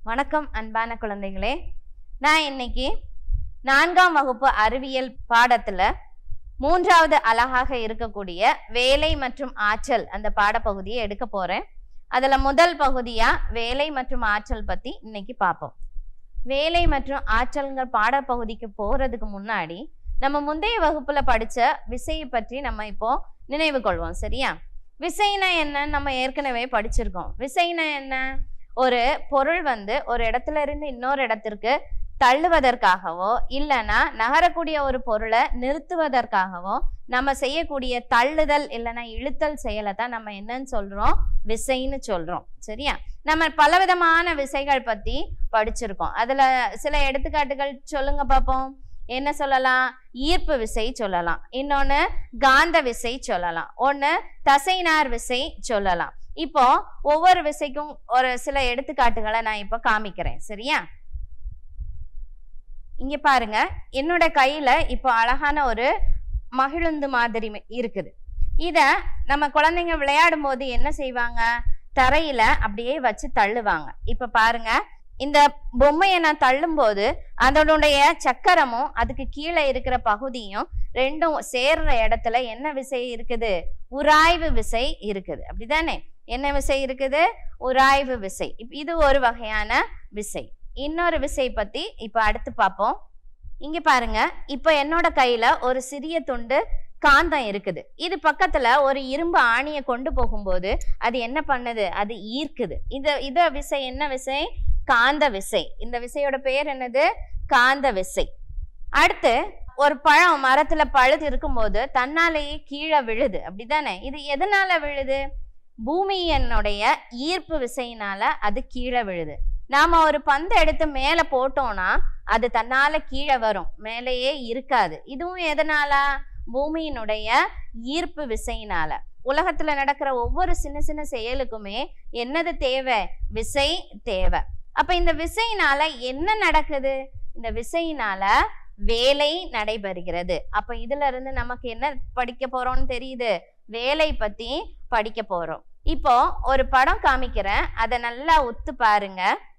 வணக்கம் அன்பான குழந்தைகளே நான் இன்னைக்கு நான்காம் வகுப்பு அறிவியல் பாடத்துல மூன்றாவது அழகாக இருக்கக்கூடிய வேலை மற்றும் ஆற்றல் அந்த பாடப்பகுதியை எடுக்க போறேன் அதுல முதல் பகுதியா வேலை மற்றும் ஆற்றல் பத்தி இன்னைக்கு பார்ப்போம் வேலை மற்றும் ஆற்றல்ங்கிற பாடப்பகுதிக்கு போறதுக்கு முன்னாடி நம்ம முந்தைய வகுப்புல படிச்ச விசையை பற்றி நம்ம இப்போ நினைவு கொள்வோம் சரியா விசைனா என்ன நம்ம ஏற்கனவே படிச்சிருக்கோம் விசைனா என்ன ஒரு பொருள் வந்து ஒரு இடத்துல இருந்து இன்னொரு இடத்திற்கு தள்ளுவதற்காகவோ இல்லைன்னா நகரக்கூடிய ஒரு பொருளை நிறுத்துவதற்காகவோ நம்ம செய்யக்கூடிய தள்ளுதல் இல்லைன்னா இழுத்தல் செயலை தான் நம்ம என்னன்னு சொல்றோம் விசைன்னு சொல்றோம் சரியா நம்ம பலவிதமான விசைகள் பத்தி படிச்சிருக்கோம் அதுல சில எடுத்துக்காட்டுகள் சொல்லுங்க பார்ப்போம் என்ன சொல்லலாம் ஈர்ப்பு விசை சொல்லலாம் இன்னொன்னு காந்த விசை சொல்லலாம் ஒன்னு தசைநார் விசை சொல்லலாம் இப்போ ஒவ்வொரு விசைக்கும் ஒரு சில எடுத்துக்காட்டுகளை நான் இப்போ காமிக்கிறேன் சரியா இங்க பாருங்க என்னோட கையில இப்போ அழகான ஒரு மகிழுந்து மாதிரி ம- இருக்குது இத நம்ம குழந்தைங்க விளையாடும் போது என்ன செய்வாங்க தரையில அப்படியே வச்சு தள்ளுவாங்க இப்ப பாருங்க இந்த பொம்மையை நான் தள்ளும்போது அதனுடைய சக்கரமும் அதுக்கு கீழே இருக்கிற பகுதியும் ரெண்டும் சேர்ற இடத்துல என்ன விசை இருக்குது உராய்வு விசை இருக்குது அப்படிதானே என்ன விசை இருக்குது உராய்வு விசை இப்ப இது ஒரு வகையான விசை இன்னொரு விசை பத்தி இப்ப அடுத்து பார்ப்போம் இங்க பாருங்க இப்ப என்னோட கையில ஒரு சிறிய துண்டு காந்தம் இருக்குது இது பக்கத்துல ஒரு இரும்பு ஆணியை கொண்டு போகும்போது அது என்ன பண்ணுது அது ஈர்க்குது இந்த இத விசை என்ன விசை காந்த விசை இந்த விசையோட பெயர் என்னது காந்த விசை அடுத்து ஒரு பழம் மரத்துல பழுது இருக்கும்போது தன்னாலேயே கீழே விழுது அப்படிதானே இது எதனால விழுது பூமியினுடைய ஈர்ப்பு விசையினால அது கீழே விழுது நாம ஒரு பந்து எடுத்து மேல போட்டோம்னா அது தன்னால கீழே வரும் மேலேயே இருக்காது இதுவும் எதனால பூமியினுடைய ஈர்ப்பு விசையினால உலகத்துல நடக்கிற ஒவ்வொரு சின்ன சின்ன செயலுக்குமே என்னது தேவை விசை தேவை அப்ப இந்த விசையினால என்ன நடக்குது இந்த விசையினால வேலை நடைபெறுகிறது அப்ப இதுல இருந்து நமக்கு என்ன படிக்க போறோம்னு தெரியுது வேலை பத்தி படிக்க போறோம் இப்போ ஒரு படம் காமிக்கிறேன் அதை நல்லா ஒத்து பாருங்க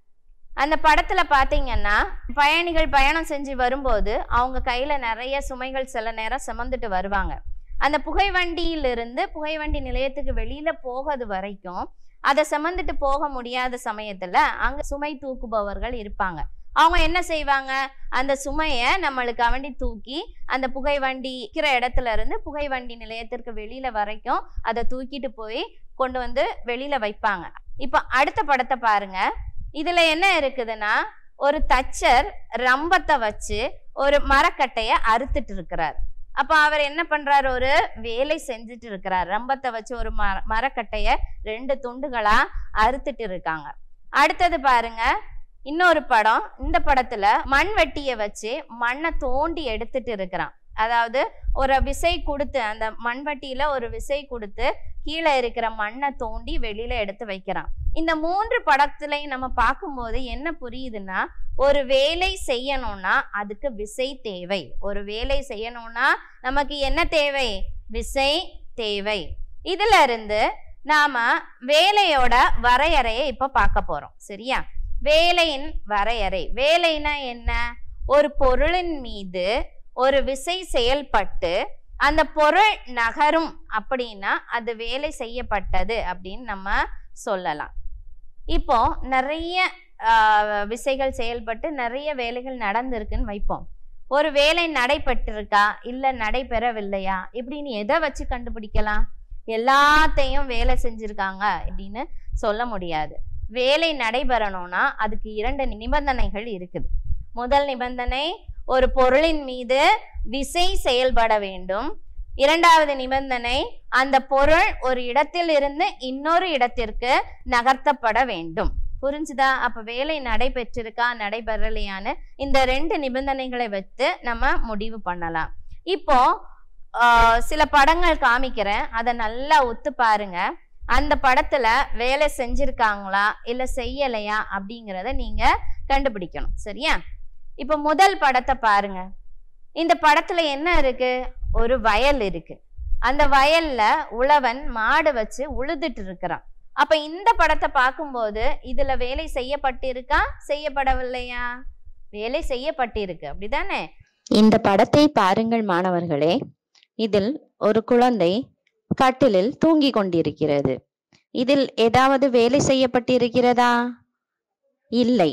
அந்த படத்துல பாத்தீங்கன்னா பயணிகள் பயணம் செஞ்சு வரும்போது அவங்க கையில நிறைய சுமைகள் சில நேரம் சுமந்துட்டு வருவாங்க அந்த புகை வண்டியிலிருந்து புகை வண்டி நிலையத்துக்கு வெளியில போகிறது வரைக்கும் அதை சுமந்துட்டு போக முடியாத சமயத்துல அங்க சுமை தூக்குபவர்கள் இருப்பாங்க அவங்க என்ன செய்வாங்க அந்த சுமையை நம்மளுக்கு வண்டி தூக்கி அந்த புகை வண்டி இருக்கிற இடத்துல இருந்து புகை வண்டி நிலையத்திற்கு வெளியில வரைக்கும் அதை தூக்கிட்டு போய் கொண்டு வந்து வெளியில வைப்பாங்க இப்போ அடுத்த படத்தை பாருங்க இதுல என்ன இருக்குதுன்னா ஒரு தச்சர் ரம்பத்தை வச்சு ஒரு மரக்கட்டைய அறுத்துட்டு இருக்கிறார் அப்ப அவர் என்ன பண்றாரு ஒரு வேலை செஞ்சுட்டு இருக்கிறார் ரம்பத்தை வச்சு ஒரு மர மரக்கட்டைய ரெண்டு துண்டுகளா அறுத்துட்டு இருக்காங்க அடுத்தது பாருங்க இன்னொரு படம் இந்த படத்துல மண்வெட்டிய வச்சு மண்ணை தோண்டி எடுத்துட்டு இருக்கிறான் அதாவது ஒரு விசை கொடுத்து அந்த மண்வெட்டியில ஒரு விசை கொடுத்து கீழே இருக்கிற மண்ணை தோண்டி வெளியில எடுத்து வைக்கிறான் இந்த மூன்று படத்துலையும் நம்ம பார்க்கும்போது என்ன புரியுதுன்னா ஒரு வேலை செய்யணும்னா அதுக்கு விசை தேவை ஒரு வேலை செய்யணும்னா நமக்கு என்ன தேவை விசை தேவை இதுல இருந்து நாம வேலையோட வரையறையை இப்ப பார்க்க போறோம் சரியா வேலையின் வரையறை வேலைனா என்ன ஒரு பொருளின் மீது ஒரு விசை செயல்பட்டு அந்த பொருள் நகரும் அப்படின்னா அது வேலை செய்யப்பட்டது அப்படின்னு நம்ம சொல்லலாம் இப்போ நிறைய ஆஹ், விசைகள் செயல்பட்டு நிறைய வேலைகள் நடந்திருக்குன்னு வைப்போம் ஒரு வேலை நடைபெற்றிருக்கா இல்ல நடைபெறவில்லையா இப்படின்னு எதை வச்சு கண்டுபிடிக்கலாம் எல்லாத்தையும் வேலை செஞ்சிருக்காங்க அப்படின்னு சொல்ல முடியாது வேலை நடைபெறணும்னா அதுக்கு இரண்டு நிபந்தனைகள் இருக்குது முதல் நிபந்தனை ஒரு பொருளின் மீது விசை செயல்பட வேண்டும் இரண்டாவது நிபந்தனை அந்த பொருள் ஒரு இடத்தில் இருந்து இன்னொரு இடத்திற்கு நகர்த்தப்பட வேண்டும் புரிஞ்சுதா அப்ப வேலை நடைபெற்றிருக்கா நடைபெறலையான்னு இந்த ரெண்டு நிபந்தனைகளை வைத்து நம்ம முடிவு பண்ணலாம் இப்போ ஆஹ், சில படங்கள் காமிக்கிறேன் அதை நல்லா ஒத்து பாருங்க அந்த படத்துல வேலை செஞ்சிருக்காங்களா இல்ல செய்யலையா அப்படிங்கிறத நீங்க கண்டுபிடிக்கணும் சரியா இப்ப முதல் படத்தை பாருங்க இந்த படத்துல என்ன இருக்கு ஒரு வயல் இருக்கு அந்த வயல்ல உழவன் மாடு வச்சு உழுதுட்டு இருக்கிறான் அப்ப இந்த படத்தை பார்க்கும்போது இதுல வேலை செய்யப்பட்டிருக்கா செய்யப்படவில்லையா வேலை செய்யப்பட்டிருக்கு அப்படிதானே இந்த படத்தை பாருங்கள் மாணவர்களே இதில் ஒரு குழந்தை கட்டிலில் தூங்கிக் கொண்டிருக்கிறது இதில் ஏதாவது வேலை செய்யப்பட்டிருக்கிறதா இல்லை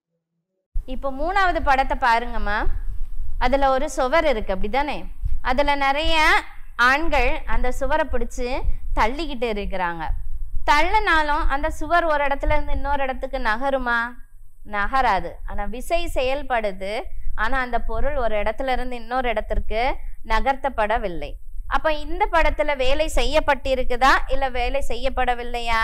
இப்போ மூணாவது படத்தை பாருங்கம்மா அதுல ஒரு சுவர் இருக்கு அப்படிதானே அதுல நிறைய ஆண்கள் அந்த சுவரை பிடிச்சு தள்ளிக்கிட்டு இருக்கிறாங்க தள்ளினாலும் அந்த சுவர் ஒரு இடத்துல இருந்து இன்னொரு இடத்துக்கு நகருமா நகராது ஆனா விசை செயல்படுது ஆனா அந்த பொருள் ஒரு இடத்துல இருந்து இன்னொரு இடத்திற்கு நகர்த்தப்படவில்லை அப்ப இந்த படத்துல வேலை செய்யப்பட்டிருக்குதா இல்ல வேலை செய்யப்படவில்லையா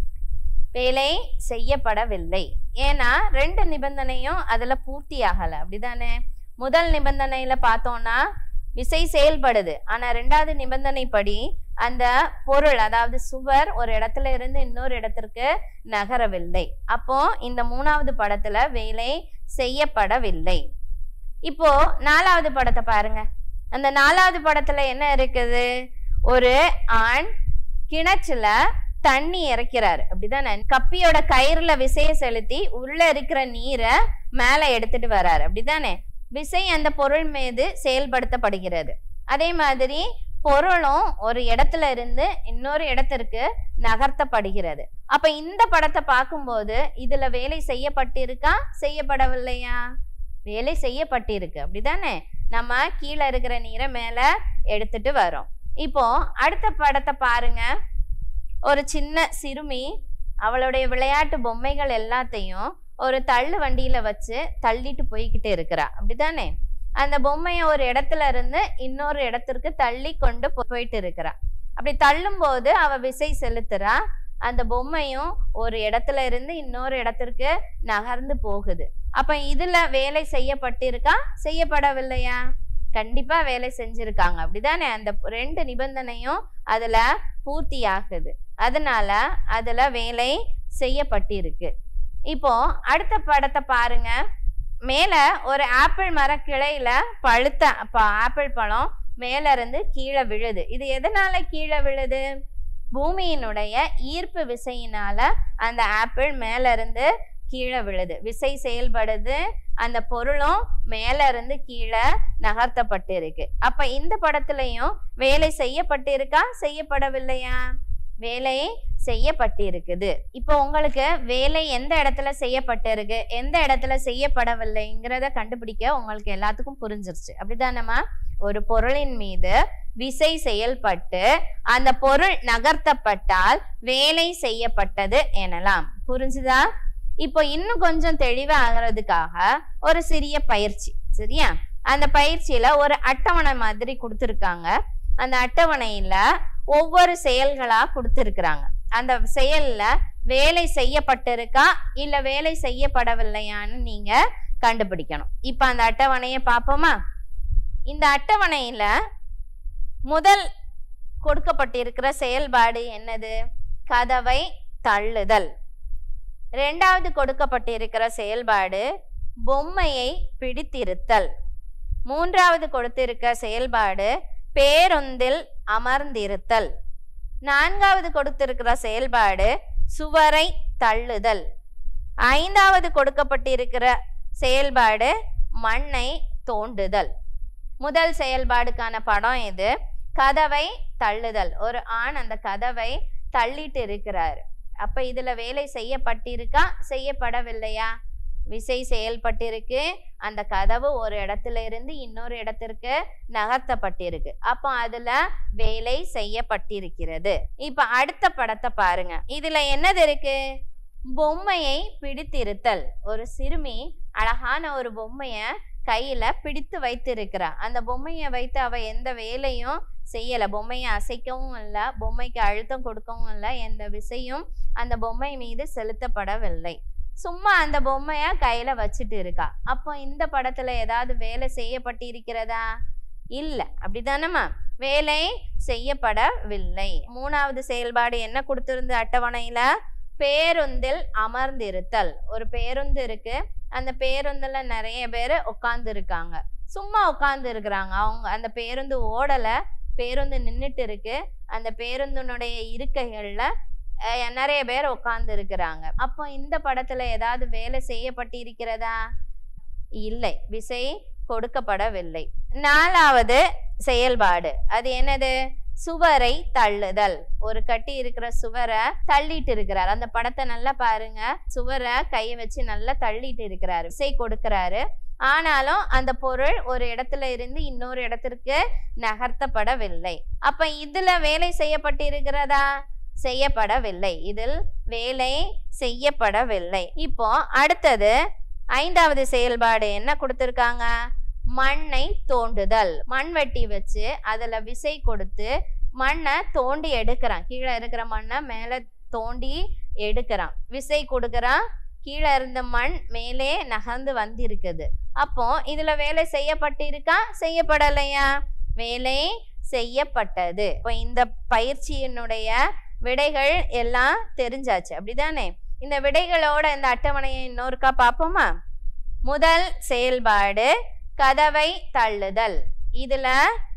வேலை செய்யப்படவில்லை ஏன்னா ரெண்டு நிபந்தனையும் அதுல பூர்த்தி ஆகல அப்படிதானே முதல் நிபந்தனையில பார்த்தோம்னா விசை செயல்படுது ஆனா ரெண்டாவது நிபந்தனைப்படி அந்த பொருள் அதாவது சுவர் ஒரு இடத்துல இருந்து இன்னொரு இடத்திற்கு நகரவில்லை அப்போ இந்த மூணாவது படத்துல வேலை செய்யப்படவில்லை இப்போ நாலாவது படத்தை பாருங்க அந்த நாலாவது படத்துல என்ன இருக்குது ஒரு ஆண் கிணற்றுல தண்ணி இறைக்கிறாரு அப்படிதானே கப்பியோட கயிறுல விசைய செலுத்தி உள்ள இருக்கிற நீரை மேல எடுத்துட்டு வராரு அப்படிதானே விசை அந்த பொருள் மீது செயல்படுத்தப்படுகிறது அதே மாதிரி பொருளும் ஒரு இடத்துல இருந்து இன்னொரு இடத்திற்கு நகர்த்தப்படுகிறது அப்ப இந்த படத்தை பார்க்கும்போது இதுல வேலை செய்யப்பட்டிருக்கா செய்யப்படவில்லையா வேலை செய்யப்பட்டிருக்கு அப்படிதானே நம்ம கீழே இருக்கிற நீரை மேல எடுத்துட்டு வரோம் இப்போ அடுத்த படத்தை பாருங்க ஒரு சின்ன சிறுமி அவளுடைய விளையாட்டு பொம்மைகள் எல்லாத்தையும் ஒரு தள்ளு வண்டியில வச்சு தள்ளிட்டு போய்கிட்டு இருக்கிறா அப்படிதானே அந்த பொம்மையை ஒரு இடத்துல இருந்து இன்னொரு இடத்திற்கு தள்ளி கொண்டு போ- போயிட்டு இருக்கிறா அப்படி தள்ளும் போது அவ விசை செலுத்துறா அந்த பொம்மையும் ஒரு இடத்துல இருந்து இன்னொரு இடத்திற்கு நகர்ந்து போகுது அப்ப இதுல வேலை செய்யப்பட்டிருக்கா செய்யப்படவில்லையா கண்டிப்பா வேலை செஞ்சிருக்காங்க அப்படிதானே அந்த ரெண்டு நிபந்தனையும் அதுல பூர்த்தி ஆகுது அதனால அதுல வேலை செய்யப்பட்டிருக்கு இப்போ அடுத்த படத்தை பாருங்க மேல ஒரு ஆப்பிள் மர கிளையில பழுத்த ப- ஆப்பிள் பழம் மேல இருந்து கீழே விழுது இது எதனால கீழே விழுது பூமியினுடைய ஈர்ப்பு விசையினால அந்த ஆப்பிள் மேல இருந்து கீழே விழுது விசை செயல்படுது அந்த பொருளும் மேல இருந்து கீழே நகர்த்தப்பட்டிருக்கு அப்ப இந்த படத்துலயும் வேலை செய்யப்பட்டிருக்கா செய்யப்படவில்லையா வேலை செய்யப்பட்டிருக்குது இப்போ உங்களுக்கு வேலை எந்த இடத்துல செய்யப்பட்டிருக்கு எந்த இடத்துல செய்யப்படவில்லைங்கிறத கண்டுபிடிக்க உங்களுக்கு எல்லாத்துக்கும் புரிஞ்சிருச்சு அப்படிதானம்மா ஒரு பொருளின் மீது விசை செயல்பட்டு அந்த பொருள் நகர்த்தப்பட்டால் வேலை செய்யப்பட்டது எனலாம் புரிஞ்சுதா இப்போ இன்னும் கொஞ்சம் தெளிவா ஆகிறதுக்காக ஒரு சிறிய பயிற்சி சரியா அந்த பயிற்சியில ஒரு அட்டவணை மாதிரி கொடுத்துருக்காங்க அந்த அட்டவணையில ஒவ்வொரு செயல்களா கொடுத்துருக்குறாங்க அந்த செயல்ல வேலை செய்யப்பட்டிருக்கா இல்ல வேலை செய்யப்படவில்லையான்னு நீங்க கண்டுபிடிக்கணும் இப்ப அந்த அட்டவணையை பார்ப்போமா இந்த அட்டவணையில முதல் கொடுக்கப்பட்டிருக்கிற செயல்பாடு என்னது கதவை தள்ளுதல் ரெண்டாவது கொடுக்கப்பட்டிருக்கிற செயல்பாடு பொம்மையை பிடித்திருத்தல் மூன்றாவது கொடுத்திருக்க செயல்பாடு பேருந்தில் அமர்ந்திருத்தல் நான்காவது கொடுத்திருக்கிற செயல்பாடு சுவரை தள்ளுதல் ஐந்தாவது கொடுக்கப்பட்டிருக்கிற செயல்பாடு மண்ணை தோண்டுதல் முதல் செயல்பாடுக்கான படம் இது கதவை தள்ளுதல் ஒரு ஆண் அந்த கதவை தள்ளிட்டு இருக்கிறார் அப்ப இதுல வேலை செய்யப்பட்டிருக்கா செய்யப்படவில்லையா விசை செயல்பட்டிருக்கு அந்த கதவு ஒரு இடத்துல இருந்து இன்னொரு இடத்திற்கு நகர்த்தப்பட்டிருக்கு அப்போ அதுல வேலை செய்யப்பட்டிருக்கிறது இப்ப அடுத்த படத்தை பாருங்க இதுல என்னது இருக்கு பொம்மையை பிடித்திருத்தல் ஒரு சிறுமி அழகான ஒரு பொம்மைய கையில பிடித்து வைத்திருக்கிறா அந்த பொம்மையை வைத்து அவ எந்த வேலையும் செய்யல பொம்மையை அசைக்கவும் இல்லை பொம்மைக்கு அழுத்தம் கொடுக்கவும் இல்லை எந்த விசையும் அந்த பொம்மை மீது செலுத்தப்படவில்லை சும்மா அந்த பொம்மைய கையில வச்சுட்டு இருக்கா அப்போ இந்த படத்துல ஏதாவது வேலை செய்யப்பட்டிருக்கிறதா இல்ல அப்படிதானம்மா வேலை செய்யப்படவில்லை மூணாவது செயல்பாடு என்ன கொடுத்திருந்த அட்டவணையில பேருந்தில் அமர்ந்திருத்தல் ஒரு பேருந்து இருக்கு அந்த பேருந்துல நிறைய பேர் உட்கார்ந்து இருக்காங்க சும்மா உட்கார்ந்து இருக்கிறாங்க அவங்க அந்த பேருந்து ஓடல பேருந்து நின்றுட்டு இருக்கு அந்த பேருந்தினுடைய இருக்கைகள்ல அஹ், நிறைய பேர் உட்கார்ந்து இருக்கிறாங்க அப்போ இந்த படத்துல ஏதாவது வேலை செய்யப்பட்டு இருக்கிறதா இல்லை விசை கொடுக்கப்படவில்லை நாலாவது செயல்பாடு அது என்னது சுவரை தள்ளுதல் ஒரு கட்டி இருக்கிற சுவரை தள்ளிட்டு இருக்கிறார் அந்த படத்தை நல்லா பாருங்க சுவரை கையை வச்சு நல்லா தள்ளிட்டு இருக்கிறாரு விசை கொடுக்கிறாரு ஆனாலும் அந்த பொருள் ஒரு இடத்துல இருந்து இன்னொரு இடத்திற்கு நகர்த்தப்படவில்லை அப்ப இதுல வேலை செய்யப்பட்டிருக்கிறதா செய்யப்படவில்லை இதில் வேலை செய்யப்படவில்லை இப்போ அடுத்தது ஐந்தாவது செயல்பாடு என்ன கொடுத்திருக்காங்க மண்ணை தோண்டுதல் மண்வெட்டி வச்சு அதுல விசை கொடுத்து மண்ணை தோண்டி எடுக்கிறான் கீழே இருக்கிற மண்ணை மேல தோண்டி எடுக்கிறான் விசை கொடுக்கறான் கீழே இருந்த மண் மேலே நகர்ந்து வந்திருக்குது அப்போ இதுல வேலை செய்யப்பட்டிருக்கா செய்யப்படலையா வேலை செய்யப்பட்டது இப்போ இந்த பயிற்சியினுடைய விடைகள் எல்லாம் தெரிஞ்சாச்சு அப்படிதானே இந்த விடைகளோட இந்த அட்டவணையை இன்னொருக்கா பார்ப்போமா முதல் செயல்பாடு கதவை தள்ளுதல் இதுல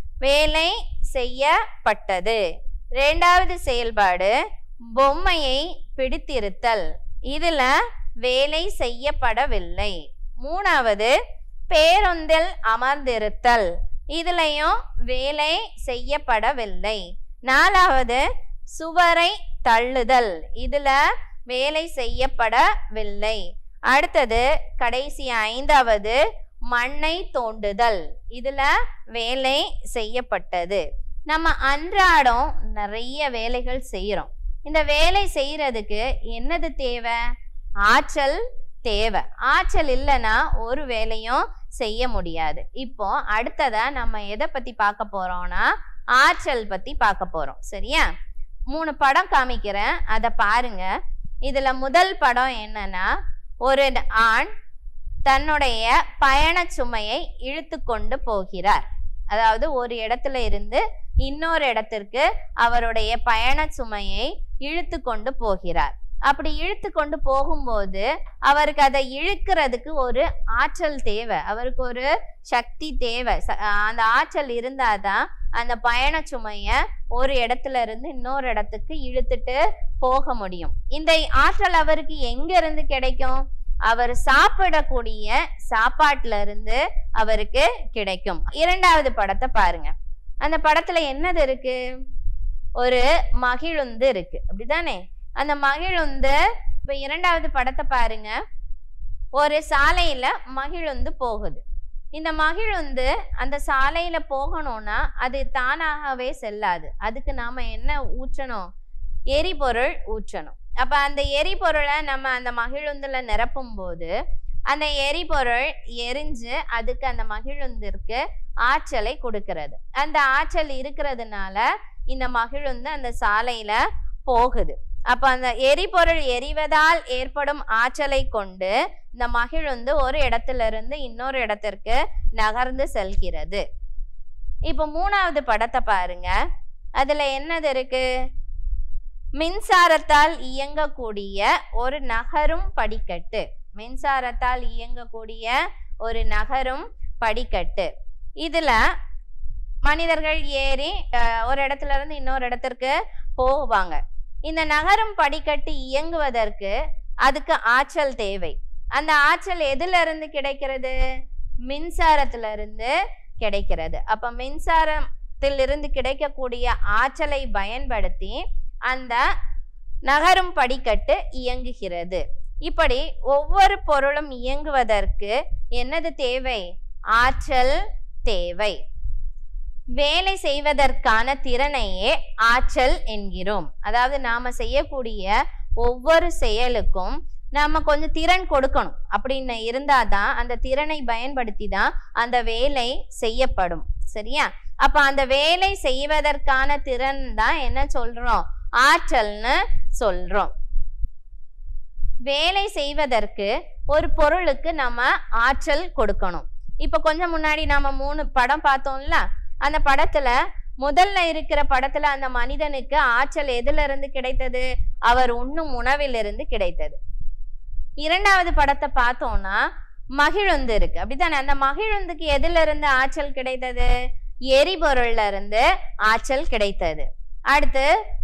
வேலை செய்யப்பட்டது ரெண்டாவது செயல்பாடு பொம்மையை பிடித்திருத்தல் இதுல வேலை செய்யப்படவில்லை மூணாவது பேருந்தில் அமர்ந்திருத்தல் இதுலயும் வேலை செய்யப்படவில்லை நாலாவது சுவரை தள்ளுதல் இதுல வேலை செய்யப்படவில்லை அடுத்தது கடைசி ஐந்தாவது மண்ணை தோண்டுதல் இதுல வேலை செய்யப்பட்டது நம்ம அன்றாடம் நிறைய வேலைகள் செய்யறோம் இந்த வேலை செய்யறதுக்கு என்னது தேவை ஆற்றல் தேவை ஆற்றல் இல்லைன்னா ஒரு வேலையும் செய்ய முடியாது இப்போ அடுத்ததா நம்ம எதை பத்தி பார்க்க போறோம்னா ஆற்றல் பத்தி பார்க்க போறோம் சரியா மூணு படம் காமிக்கிறேன் அதை பாருங்க இதுல முதல் படம் என்னன்னா ஒரு ஆண் தன்னுடைய பயண சுமையை இழுத்து கொண்டு போகிறார் அதாவது ஒரு இடத்துல இருந்து இன்னொரு இடத்திற்கு அவருடைய பயண சுமையை இழுத்து கொண்டு போகிறார் அப்படி இழுத்து கொண்டு போகும்போது அவருக்கு அதை இழுக்கிறதுக்கு ஒரு ஆற்றல் தேவை அவருக்கு ஒரு சக்தி தேவை ச- அந்த ஆற்றல் இருந்தாதான் அந்த பயண சுமைய ஒரு இடத்துல இருந்து இன்னொரு இடத்துக்கு இழுத்துட்டு போக முடியும் இந்த ஆற்றல் அவருக்கு எங்க இருந்து கிடைக்கும் அவர் சாப்பிடக்கூடிய சாப்பாட்டுல இருந்து அவருக்கு கிடைக்கும் இரண்டாவது படத்தை பாருங்க அந்த படத்துல என்னது இருக்கு ஒரு மகிழுந்து இருக்கு அப்படிதானே அந்த மகிழுந்து இப்ப இரண்டாவது படத்தை பாருங்க ஒரு சாலையில மகிழுந்து போகுது இந்த மகிழுந்து அந்த சாலையில போகணும்னா அது தானாகவே செல்லாது அதுக்கு நாம என்ன ஊற்றணும் எரிபொருள் ஊற்றணும் அப்ப அந்த எரிபொருளை நம்ம அந்த மகிழுந்துல நிரப்பும் போது அந்த எரிபொருள் எரிஞ்சு அதுக்கு அந்த மகிழுந்திற்கு ஆற்றலை கொடுக்கிறது அந்த ஆற்றல் இருக்கிறதுனால இந்த மகிழுந்து அந்த சாலையில போகுது அப்ப அந்த எரிபொருள் எரிவதால் ஏற்படும் ஆற்றலை கொண்டு இந்த மகிழுந்து ஒரு இடத்துல இருந்து இன்னொரு இடத்திற்கு நகர்ந்து செல்கிறது இப்போ மூணாவது படத்தை பாருங்க அதுல என்னது இருக்கு மின்சாரத்தால் இயங்கக்கூடிய ஒரு நகரும் படிக்கட்டு மின்சாரத்தால் இயங்கக்கூடிய ஒரு நகரும் படிக்கட்டு இதுல மனிதர்கள் ஏறி அஹ், ஒரு இடத்துல இருந்து இன்னொரு இடத்திற்கு போவாங்க இந்த நகரும் படிக்கட்டு இயங்குவதற்கு அதுக்கு ஆற்றல் தேவை அந்த ஆற்றல் எதுல இருந்து கிடைக்கிறது மின்சாரத்துல இருந்து கிடைக்கிறது அப்ப மின்சாரத்திலிருந்து கிடைக்கக்கூடிய ஆற்றலை பயன்படுத்தி அந்த நகரும் படிக்கட்டு இயங்குகிறது இப்படி ஒவ்வொரு பொருளும் இயங்குவதற்கு என்னது தேவை ஆற்றல் தேவை வேலை செய்வதற்கான திறனையே ஆற்றல் என்கிறோம் அதாவது நாம செய்யக்கூடிய ஒவ்வொரு செயலுக்கும் நாம கொஞ்சம் திறன் கொடுக்கணும் அப்படின்னு இருந்தாதான் அந்த திறனை பயன்படுத்தி தான் அந்த வேலை செய்யப்படும் சரியா அப்ப அந்த வேலை செய்வதற்கான திறன் தான் என்ன சொல்றோம் ஆற்றல்னு சொல்றோம் வேலை செய்வதற்கு ஒரு பொருளுக்கு நம்ம ஆற்றல் கொடுக்கணும் இப்ப கொஞ்சம் முன்னாடி நாம மூணு படம் பார்த்தோம்ல அந்த படத்துல முதல்ல இருக்கிற படத்துல அந்த மனிதனுக்கு ஆற்றல் எதுல இருந்து கிடைத்தது அவர் உண்ணும் உணவிலிருந்து கிடைத்தது இரண்டாவது படத்தை பார்த்தோம்னா மகிழுந்து இருக்கு அப்படித்தானே அந்த மகிழுந்துக்கு எதுல இருந்து ஆற்றல் கிடைத்தது எரிபொருள்ல இருந்து ஆற்றல் கிடைத்தது அடுத்து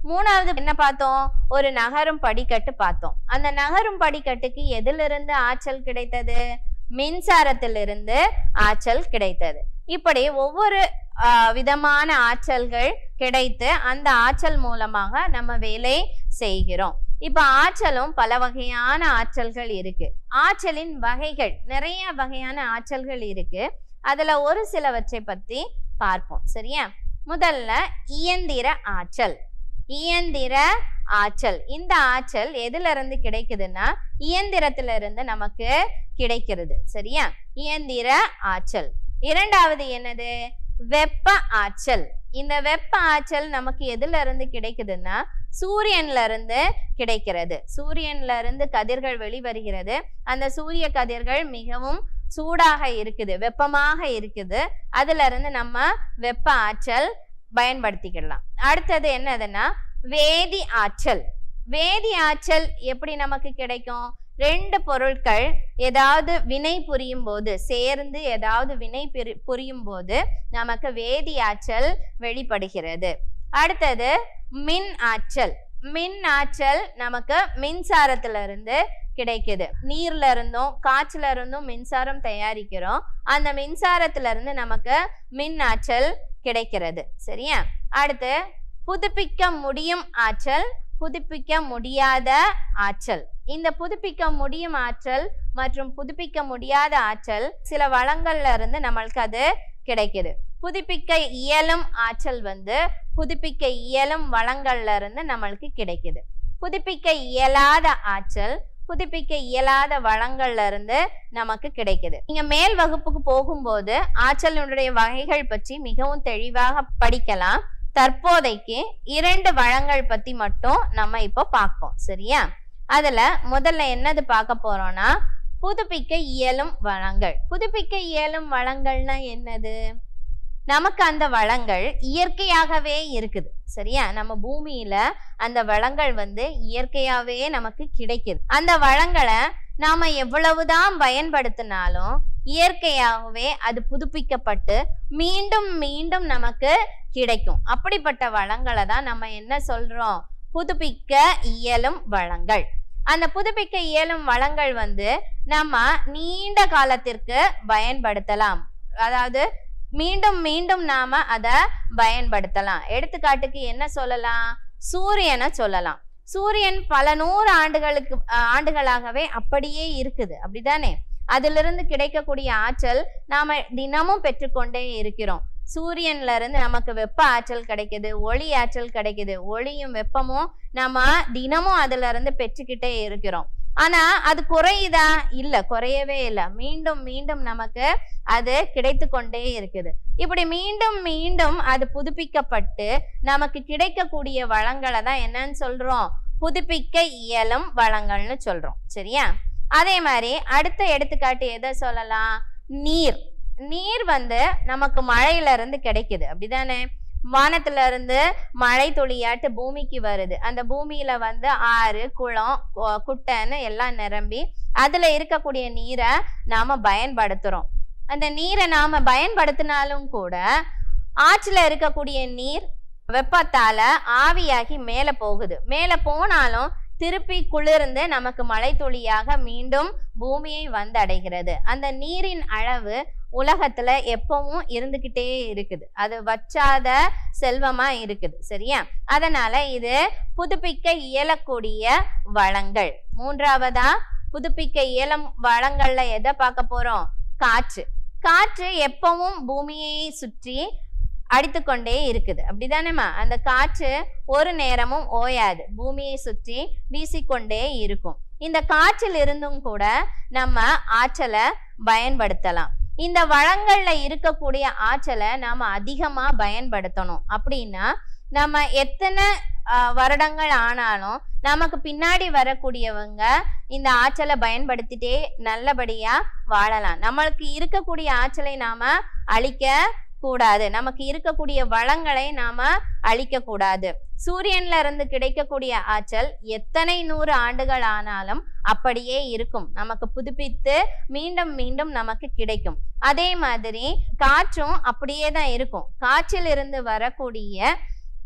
மூணாவது என்ன பார்த்தோம் ஒரு நகரும் படிக்கட்டு பார்த்தோம் அந்த நகரும் படிக்கட்டுக்கு எதிலிருந்து ஆற்றல் கிடைத்தது மின்சாரத்திலிருந்து ஆற்றல் கிடைத்தது இப்படி ஒவ்வொரு ஆஹ், விதமான ஆற்றல்கள் கிடைத்து அந்த ஆற்றல் மூலமாக நம்ம வேலை செய்கிறோம் இப்ப ஆற்றலும் பல வகையான ஆற்றல்கள் இருக்கு ஆற்றலின் வகைகள் நிறைய வகையான ஆற்றல்கள் இருக்கு அதுல ஒரு சிலவற்றை பத்தி பார்ப்போம் சரியா முதல்ல இயந்திர ஆற்றல் இயந்திர ஆற்றல் இந்த ஆற்றல் எதுல இருந்து கிடைக்குதுன்னா இயந்திரத்துல இருந்து நமக்கு கிடைக்கிறது சரியா இயந்திர ஆற்றல் இரண்டாவது என்னது வெப்ப ஆற்றல் இந்த வெப்ப ஆற்றல் நமக்கு எதுல இருந்து கிடைக்குதுன்னா சூரியன்ல இருந்து கிடைக்கிறது சூரியன்ல இருந்து கதிர்கள் வெளிவருகிறது அந்த சூரிய கதிர்கள் மிகவும் சூடாக இருக்குது வெப்பமாக இருக்குது அதுல இருந்து நம்ம வெப்ப ஆற்றல் பயன்படுத்திக்கலாம் அடுத்தது என்னதுன்னா வேதி ஆற்றல் வேதி ஆற்றல் எப்படி நமக்கு கிடைக்கும் ரெண்டு பொருட்கள் ஏதாவது வினை புரியும் போது சேர்ந்து ஏதாவது வினை புரி- புரியும் போது நமக்கு வேதி ஆற்றல் வெளிப்படுகிறது அடுத்தது மின் ஆற்றல் மின் ஆற்றல் நமக்கு மின்சாரத்துல இருந்து கிடைக்குது நீர்ல இருந்தும் காற்றுல இருந்தும் மின்சாரம் தயாரிக்கிறோம் அந்த மின்சாரத்துல இருந்து நமக்கு மின் ஆற்றல் கிடைக்கிறது சரியா அடுத்து புதுப்பிக்க முடியும் ஆற்றல் புதுப்பிக்க முடியாத ஆற்றல் இந்த புதுப்பிக்க முடியும் ஆற்றல் மற்றும் புதுப்பிக்க முடியாத ஆற்றல் சில வளங்கள்ல இருந்து நம்மளுக்கு அது கிடைக்குது புதுப்பிக்க இயலும் ஆற்றல் வந்து புதுப்பிக்க இயலும் வளங்கள்ல இருந்து நம்மளுக்கு கிடைக்குது புதுப்பிக்க இயலாத ஆற்றல் புதுப்பிக்க இயலாத வளங்கள்ல இருந்து நமக்கு கிடைக்குது நீங்க மேல் வகுப்புக்கு போகும்போது ஆற்றலினுடைய வகைகள் பற்றி மிகவும் தெளிவாக படிக்கலாம் தற்போதைக்கு இரண்டு வளங்கள் பத்தி மட்டும் நம்ம இப்போ பார்ப்போம் சரியா அதுல முதல்ல என்னது பார்க்க போறோம்னா புதுப்பிக்க இயலும் வளங்கள் புதுப்பிக்க இயலும் வளங்கள்னா என்னது நமக்கு அந்த வளங்கள் இயற்கையாகவே இருக்குது சரியா நம்ம பூமியில அந்த வளங்கள் வந்து இயற்கையாவே நமக்கு கிடைக்குது அந்த வளங்களை நாம எவ்வளவுதான் பயன்படுத்தினாலும் இயற்கையாகவே அது புதுப்பிக்கப்பட்டு மீண்டும் மீண்டும் நமக்கு கிடைக்கும் அப்படிப்பட்ட வளங்களை தான் நம்ம என்ன சொல்றோம் புதுப்பிக்க இயலும் வளங்கள் அந்த புதுப்பிக்க இயலும் வளங்கள் வந்து நம்ம நீண்ட காலத்திற்கு பயன்படுத்தலாம் அதாவது மீண்டும் மீண்டும் நாம அதை பயன்படுத்தலாம் எடுத்துக்காட்டுக்கு என்ன சொல்லலாம் சூரியனை சொல்லலாம் சூரியன் பல நூறு ஆண்டுகளுக்கு அஹ், ஆண்டுகளாகவே அப்படியே இருக்குது அப்படிதானே அதிலிருந்து கிடைக்கக்கூடிய ஆற்றல் நாம தினமும் பெற்றுக்கொண்டே இருக்கிறோம் சூரியன்ல இருந்து நமக்கு வெப்ப ஆற்றல் கிடைக்குது ஒளி ஆற்றல் கிடைக்குது ஒளியும் வெப்பமும் நம்ம தினமும் அதுல இருந்து பெற்றுக்கிட்டே இருக்கிறோம் ஆனா அது குறையுதா இல்ல குறையவே இல்லை மீண்டும் மீண்டும் நமக்கு அது கிடைத்து கொண்டே இருக்குது இப்படி மீண்டும் மீண்டும் அது புதுப்பிக்கப்பட்டு நமக்கு கிடைக்கக்கூடிய வளங்களை தான் என்னன்னு சொல்றோம் புதுப்பிக்க இயலும் வளங்கள்னு சொல்றோம் சரியா அதே மாதிரி அடுத்த எடுத்துக்காட்டு எதை சொல்லலாம் நீர் நீர் வந்து நமக்கு மழையில இருந்து கிடைக்குது அப்படிதானே வானத்துல இருந்து மழை துளியாட்டு பூமிக்கு வருது அந்த பூமியில வந்து ஆறு குளம் கொ- குட்டைன்னு எல்லாம் நிரம்பி அதுல இருக்கக்கூடிய நீரை நாம பயன்படுத்துறோம் அந்த நீரை நாம பயன்படுத்தினாலும் கூட ஆற்றுல இருக்கக்கூடிய நீர் வெப்பத்தால ஆவியாகி மேல போகுது மேல போனாலும் திருப்பி குளிர்ந்து நமக்கு மழை துளியாக மீண்டும் பூமியை வந்தடைகிறது அந்த நீரின் அளவு உலகத்துல எப்பவும் இருந்துகிட்டே இருக்குது அது வற்றாத செல்வமா இருக்குது சரியா அதனால இது புதுப்பிக்க இயலக்கூடிய வளங்கள் மூன்றாவதா புதுப்பிக்க இயலும் வளங்கள்ல எதை பார்க்க போறோம் காற்று காற்று எப்பவும் பூமியை சுற்றி அடித்துக்கொண்டே இருக்குது அப்படிதானேம்மா அந்த காற்று ஒரு நேரமும் ஓயாது பூமியை சுற்றி வீசிக்கொண்டே இருக்கும் இந்த காற்றில் இருந்தும் கூட நம்ம ஆற்றலை பயன்படுத்தலாம் இந்த வளங்கள்ல இருக்கக்கூடிய ஆற்றலை நாம அதிகமா பயன்படுத்தணும் அப்படின்னா நம்ம எத்தனை ஆஹ், வருடங்கள் ஆனாலும் நமக்கு பின்னாடி வரக்கூடியவங்க இந்த ஆற்றலை பயன்படுத்திட்டே நல்லபடியா வாழலாம் நம்மளுக்கு இருக்கக்கூடிய ஆற்றலை நாம அழிக்க கூடாது நமக்கு இருக்கக்கூடிய வளங்களை நாம அழிக்க கூடாது சூரியன்ல இருந்து கிடைக்கக்கூடிய ஆற்றல் எத்தனை நூறு ஆண்டுகள் ஆனாலும் அப்படியே இருக்கும் நமக்கு புதுப்பித்து மீண்டும் மீண்டும் நமக்கு கிடைக்கும் அதே மாதிரி காற்றும் அப்படியே தான் இருக்கும் காற்றில் இருந்து வரக்கூடிய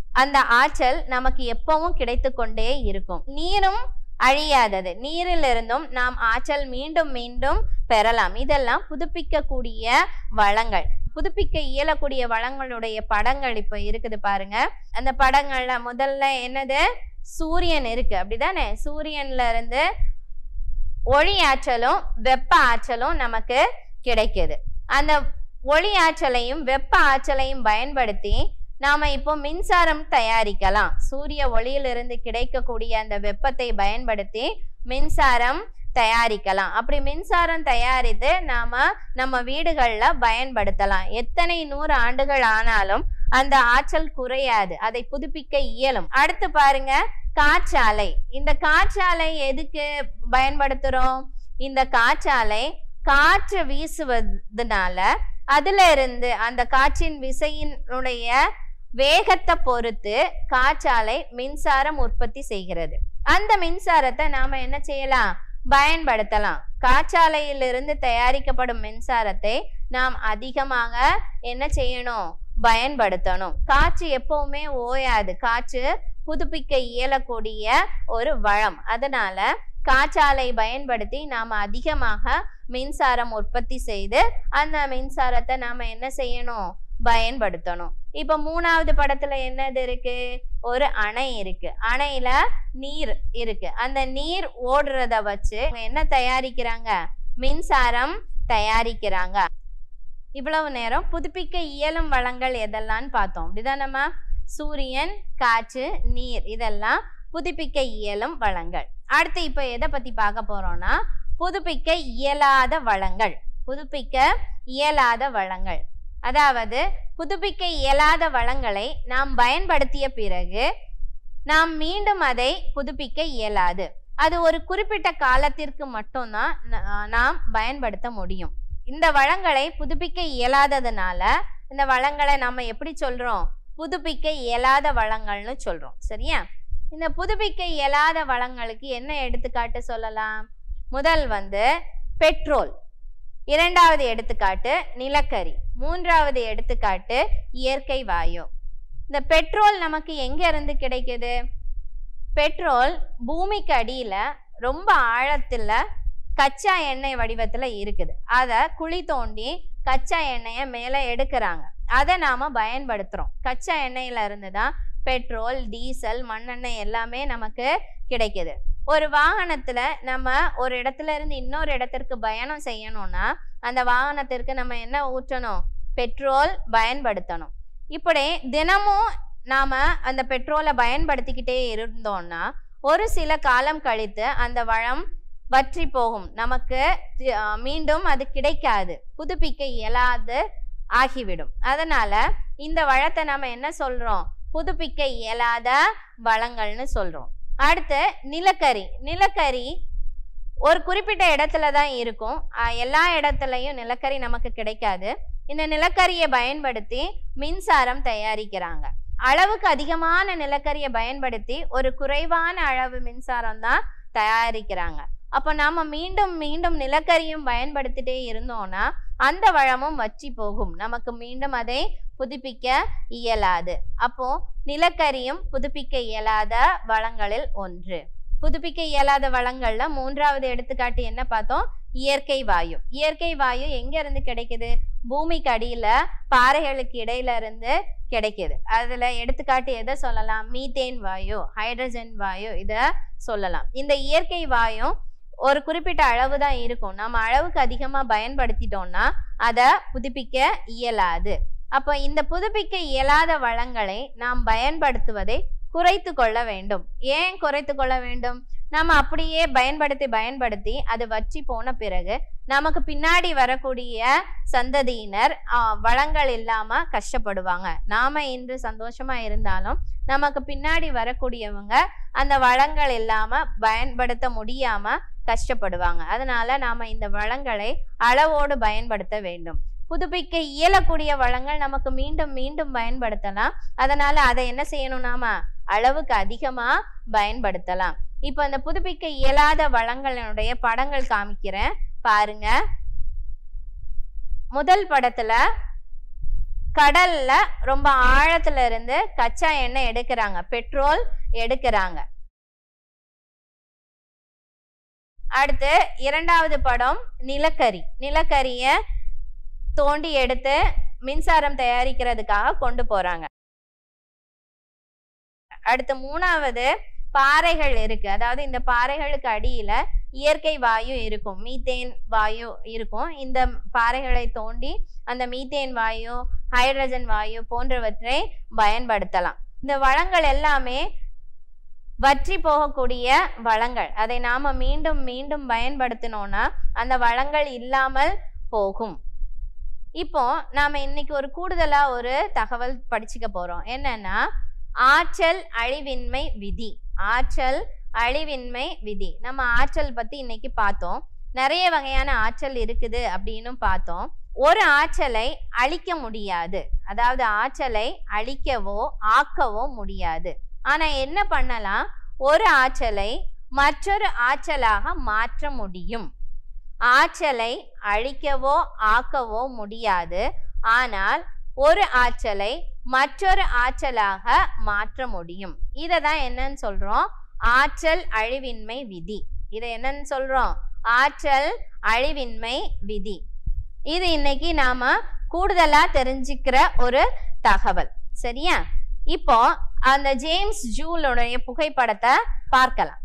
அந்த ஆற்றல் நமக்கு எப்பவும் கிடைத்து கொண்டே இருக்கும் நீரும் அழியாதது நீரிலிருந்தும் நாம் ஆற்றல் மீண்டும் மீண்டும் பெறலாம் இதெல்லாம் புதுப்பிக்கக்கூடிய வளங்கள் புதுப்பிக்க இயலக்கூடிய வளங்களுடைய படங்கள் இப்ப இருக்குது பாருங்க அந்த படங்கள்ல முதல்ல என்னது சூரியன் இருக்கு அப்படிதானே சூரியன்ல இருந்து ஒளி ஆற்றலும் வெப்ப ஆற்றலும் நமக்கு கிடைக்குது அந்த ஒளி ஆற்றலையும் வெப்ப ஆற்றலையும் பயன்படுத்தி நாம இப்போ மின்சாரம் தயாரிக்கலாம் சூரிய ஒளியிலிருந்து கிடைக்கக்கூடிய அந்த வெப்பத்தை பயன்படுத்தி மின்சாரம் தயாரிக்கலாம் அப்படி மின்சாரம் தயாரித்து நாம நம்ம வீடுகள்ல பயன்படுத்தலாம் எத்தனை நூறு ஆண்டுகள் ஆனாலும் அந்த ஆற்றல் குறையாது அதை புதுப்பிக்க இயலும் அடுத்து பாருங்க காற்றாலை இந்த காற்றாலை எதுக்கு பயன்படுத்துறோம் இந்த காற்றாலை காற்று வீசுவதனால அதுல இருந்து அந்த காற்றின் விசையினுடைய வேகத்தை பொறுத்து காற்றாலை மின்சாரம் உற்பத்தி செய்கிறது அந்த மின்சாரத்தை நாம என்ன செய்யலாம் பயன்படுத்தலாம் காற்றாலையிலிருந்து தயாரிக்கப்படும் மின்சாரத்தை நாம் அதிகமாக என்ன செய்யணும் பயன்படுத்தணும் காற்று எப்பவுமே ஓயாது காற்று புதுப்பிக்க இயலக்கூடிய ஒரு வளம் அதனால காற்றாலை பயன்படுத்தி நாம அதிகமாக மின்சாரம் உற்பத்தி செய்து அந்த மின்சாரத்தை நாம என்ன செய்யணும் பயன்படுத்தணும் இப்ப மூணாவது படத்துல என்னது இருக்கு ஒரு அணை இருக்கு அணையில நீர் இருக்கு அந்த நீர் ஓடுறத வச்சு அவங்க என்ன தயாரிக்கிறாங்க மின்சாரம் தயாரிக்கிறாங்க இவ்வளவு நேரம் புதுப்பிக்க இயலும் வளங்கள் எதெல்லாம்னு பார்த்தோம் அப்படிதான் நம்ம சூரியன் காற்று நீர் இதெல்லாம் புதுப்பிக்க இயலும் வளங்கள் அடுத்து இப்போ எதை பத்தி பார்க்க போறோம்னா புதுப்பிக்க இயலாத வளங்கள் புதுப்பிக்க இயலாத வளங்கள் அதாவது புதுப்பிக்க இயலாத வளங்களை நாம் பயன்படுத்திய பிறகு நாம் மீண்டும் அதை புதுப்பிக்க இயலாது அது ஒரு குறிப்பிட்ட காலத்திற்கு மட்டும்தான் நா- நாம் பயன்படுத்த முடியும் இந்த வளங்களை புதுப்பிக்க இயலாததுனால இந்த வளங்களை நம்ம எப்படி சொல்றோம் புதுப்பிக்க இயலாத வளங்கள்னு சொல்றோம் சரியா இந்த புதுப்பிக்க இயலாத வளங்களுக்கு என்ன எடுத்துக்காட்டு சொல்லலாம் முதல் வந்து பெட்ரோல் இரண்டாவது எடுத்துக்காட்டு நிலக்கரி மூன்றாவது எடுத்துக்காட்டு இயற்கை வாயு இந்த பெட்ரோல் நமக்கு எங்க இருந்து கிடைக்குது பெட்ரோல் பூமிக்கு அடியில ரொம்ப ஆழத்துல கச்சா எண்ணெய் வடிவத்துல இருக்குது அதை குழி தோண்டி கச்சா எண்ணெயை மேலே எடுக்கிறாங்க அதை நாம பயன்படுத்துறோம் கச்சா எண்ணெயில இருந்து தான் பெட்ரோல் டீசல் மண்ணெண்ணெய் எல்லாமே நமக்கு கிடைக்குது ஒரு வாகனத்துல நம்ம ஒரு இடத்துல இருந்து இன்னொரு இடத்திற்கு பயணம் செய்யணும்னா அந்த வாகனத்திற்கு நம்ம என்ன ஊற்றணும் பெட்ரோல் பயன்படுத்தணும் இப்படி தினமும் நாம அந்த பெட்ரோலை பயன்படுத்திக்கிட்டே இருந்தோம்னா ஒரு சில காலம் கழித்து அந்த வளம் வற்றி போகும் நமக்கு தி- ஆ, மீண்டும் அது கிடைக்காது புதுப்பிக்க இயலாது ஆகிவிடும் அதனால இந்த வளத்தை நம்ம என்ன சொல்றோம் புதுப்பிக்க இயலாத வளங்கள்னு சொல்றோம் அடுத்து நிலக்கரி நிலக்கரி ஒரு குறிப்பிட்ட இடத்துல தான் இருக்கும் ஆஹ் எல்லா இடத்துலையும் நிலக்கரி நமக்கு கிடைக்காது இந்த நிலக்கரியை பயன்படுத்தி மின்சாரம் தயாரிக்கிறாங்க அளவுக்கு அதிகமான நிலக்கரியை பயன்படுத்தி ஒரு குறைவான அளவு மின்சாரம் தான் தயாரிக்கிறாங்க அப்போ நாம மீண்டும் மீண்டும் நிலக்கரியும் பயன்படுத்திட்டே இருந்தோம்னா அந்த வளமும் வற்றி போகும் நமக்கு மீண்டும் அதை புதுப்பிக்க இயலாது அப்போ நிலக்கரியும் புதுப்பிக்க இயலாத வளங்களில் ஒன்று புதுப்பிக்க இயலாத வளங்கள்ல மூன்றாவது எடுத்துக்காட்டு என்ன பார்த்தோம் இயற்கை வாயு இயற்கை வாயு எங்க இருந்து கிடைக்குது பூமிக்கு அடியில பாறைகளுக்கு இடையில இருந்து கிடைக்குது அதுல எடுத்துக்காட்டு எதை சொல்லலாம் மீத்தேன் வாயு ஹைட்ரஜன் வாயு இத சொல்லலாம் இந்த இயற்கை வாயு ஒரு குறிப்பிட்ட அளவு தான் இருக்கும் நம்ம அளவுக்கு அதிகமா பயன்படுத்திட்டோம்னா அதை புதுப்பிக்க இயலாது அப்போ இந்த புதுப்பிக்க இயலாத வளங்களை நாம் பயன்படுத்துவதை குறைத்து கொள்ள வேண்டும் ஏன் குறைத்து கொள்ள வேண்டும் நம்ம அப்படியே பயன்படுத்தி பயன்படுத்தி அது வற்றி போன பிறகு நமக்கு பின்னாடி வரக்கூடிய சந்ததியினர் ஆஹ், வளங்கள் இல்லாம கஷ்டப்படுவாங்க நாம இன்று சந்தோஷமா இருந்தாலும் நமக்கு பின்னாடி வரக்கூடியவங்க அந்த வளங்கள் இல்லாம பயன்படுத்த முடியாம கஷ்டப்படுவாங்க அதனால நாம இந்த வளங்களை அளவோடு பயன்படுத்த வேண்டும் புதுப்பிக்க இயலக்கூடிய வளங்கள் நமக்கு மீண்டும் மீண்டும் பயன்படுத்தலாம் அதனால அதை என்ன செய்யணும் நாம அளவுக்கு அதிகமா பயன்படுத்தலாம் இப்போ இந்த புதுப்பிக்க இயலாத வளங்களினுடைய படங்கள் காமிக்கிறேன் பாருங்க முதல் படத்துல கடல்ல ரொம்ப ஆழத்துல இருந்து கச்சா எண்ணெய் எடுக்கிறாங்க பெட்ரோல் எடுக்கிறாங்க அடுத்து இரண்டாவது படம் நிலக்கரி நிலக்கரிய தோண்டி எடுத்து மின்சாரம் தயாரிக்கிறதுக்காக கொண்டு போறாங்க அடுத்து மூணாவது பாறைகள் இருக்கு அதாவது இந்த பாறைகளுக்கு அடியில இயற்கை வாயு இருக்கும் மீத்தேன் வாயு இருக்கும் இந்த பாறைகளை தோண்டி அந்த மீத்தேன் வாயு ஹைட்ரஜன் வாயு போன்றவற்றை பயன்படுத்தலாம் இந்த வளங்கள் எல்லாமே வற்றி போகக்கூடிய வளங்கள் அதை நாம மீண்டும் மீண்டும் பயன்படுத்தினோம்னா அந்த வளங்கள் இல்லாமல் போகும் இப்போ நாம இன்னைக்கு ஒரு கூடுதலா ஒரு தகவல் படிச்சுக்க போறோம் என்னன்னா ஆற்றல் அழிவின்மை விதி ஆற்றல் அழிவின்மை விதி நம்ம ஆற்றல் பத்தி இன்னைக்கு பார்த்தோம் நிறைய வகையான ஆற்றல் இருக்குது அப்படின்னு பார்த்தோம் ஒரு ஆற்றலை அழிக்க முடியாது அதாவது ஆற்றலை அழிக்கவோ ஆக்கவோ முடியாது ஆனா என்ன பண்ணலாம் ஒரு ஆற்றலை மற்றொரு ஆற்றலாக மாற்ற முடியும் ஆற்றலை அழிக்கவோ ஆக்கவோ முடியாது ஆனால் ஒரு ஆற்றலை மற்றொரு ஆற்றலாக மாற்ற முடியும் இதை தான் என்னன்னு சொல்றோம் ஆற்றல் அழிவின்மை விதி இதை என்னன்னு சொல்றோம் ஆற்றல் அழிவின்மை விதி இது இன்னைக்கு நாம கூடுதலா தெரிஞ்சுக்கிற ஒரு தகவல் சரியா இப்போ அந்த ஜேம்ஸ் ஜூலுடைய புகைப்படத்தை பார்க்கலாம்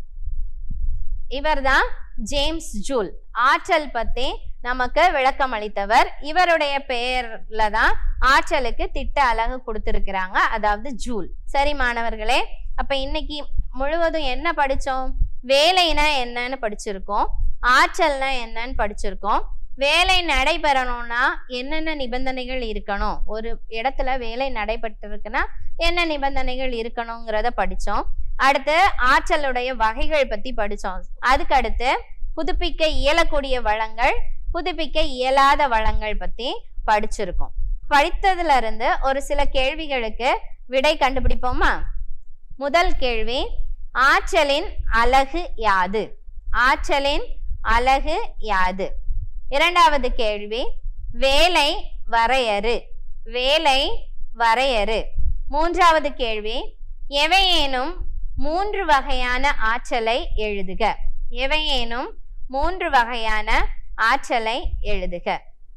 இவர்தான் ஜேம்ஸ் ஜூல் ஆற்றல் பத்தி நமக்கு விளக்கம் அளித்தவர் இவருடைய பெயர்ல தான் ஆற்றலுக்கு திட்ட அலகு கொடுத்திருக்கிறாங்க அதாவது ஜூல் சரி மாணவர்களே அப்ப இன்னைக்கு முழுவதும் என்ன படிச்சோம் வேலைனா என்னன்னு படிச்சிருக்கோம் ஆற்றல்னா என்னன்னு படிச்சிருக்கோம் வேலை நடைபெறணும்னா என்னென்ன நிபந்தனைகள் இருக்கணும் ஒரு இடத்துல வேலை நடைபெற்றிருக்குன்னா என்ன நிபந்தனைகள் இருக்கணுங்கிறத படிச்சோம் அடுத்து ஆற்றலுடைய வகைகள் பத்தி படிச்சோம் அதுக்கு அடுத்து புதுப்பிக்க இயலக்கூடிய வளங்கள் புதுப்பிக்க இயலாத வளங்கள் பத்தி படிச்சிருக்கோம் படித்ததுல இருந்து ஒரு சில கேள்விகளுக்கு விடை கண்டுபிடிப்போமா முதல் கேள்வி ஆற்றலின் அலகு யாது ஆற்றலின் அலகு யாது இரண்டாவது கேள்வி வேலை வரையறு வேலை வரையறு மூன்றாவது கேள்வி எவையேனும் மூன்று வகையான ஆற்றலை எழுதுக எவையேனும் மூன்று வகையான ஆற்றலை எழுதுக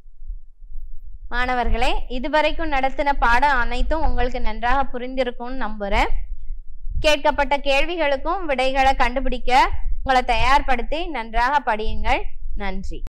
மாணவர்களே இதுவரைக்கும் நடத்தின பாடம் அனைத்தும் உங்களுக்கு நன்றாக புரிந்திருக்கும்னு நம்புறேன் கேட்கப்பட்ட கேள்விகளுக்கும் விடைகளை கண்டுபிடிக்க உங்களை தயார்படுத்தி நன்றாக படியுங்கள் நன்றி